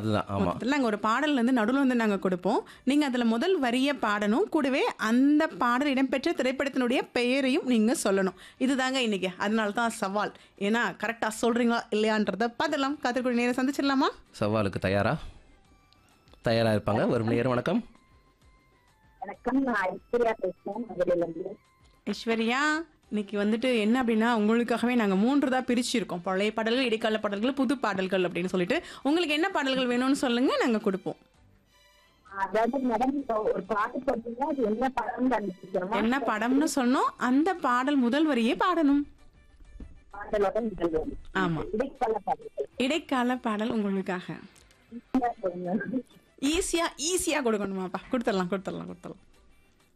அதுதான் ஆமா மொத்தத்தில் நாங்கள் ஒரு பாடல் வந்து நடுவில் வந்து நாங்கள் கொடுப்போம் நீங்கள் அதில் முதல் வரியை பாடணும் கூடவே அந்த பாடல் இடம்பெற்ற திரைப்படத்தினுடைய பெயரையும் நீங்கள் சொல்லணும் இதுதாங்க இன்னைக்கு அதனால தான் சவால் ஏன்னா கரெக்டாக சொல்கிறீங்களா இல்லையான்றத பார்த்துடலாம் காத்திருக்கூடிய நேரம் சந்திச்சிடலாமா சவாலுக்கு தயாரா தயாரா இருப்பாங்க வரும் நேரம் வணக்கம் வணக்கம் நான் ஐஸ்வர்யா பேசுறேன் மதுரையில இருந்து ஐஸ்வர்யா இன்னைக்கு வந்துட்டு என்ன அப்படின்னா உங்களுக்காகவே நாங்கள் மூன்று தான் பிரிச்சிருக்கோம் பழைய பாடல்கள் இடைக்கால பாடல்கள் புது பாடல்கள் அப்படின்னு சொல்லிட்டு உங்களுக்கு என்ன பாடல்கள் வேணும்னு சொல்லுங்கள் நாங்கள் கொடுப்போம் அதாவது மேடம் இப்போ ஒரு பாட்டு போட்டீங்கன்னா அது என்ன படம் கண்டுபிடிக்கணுமா என்ன படம்னு சொன்னோம் அந்த பாடல் முதல் வரியே பாடணும் பாடலோட நிகழ்வு ஆமா. இடைக்கால பாடல்கள் இடைக்கால பாடல் உங்களுக்காக ஈஸியா சொல்லுங்க. ஈஸியாக ஈஸியாக கொடுக்கணுமாப்பா கொடுத்துடலாம் கொடுத்துடலாம் கொடுத்துடலாம்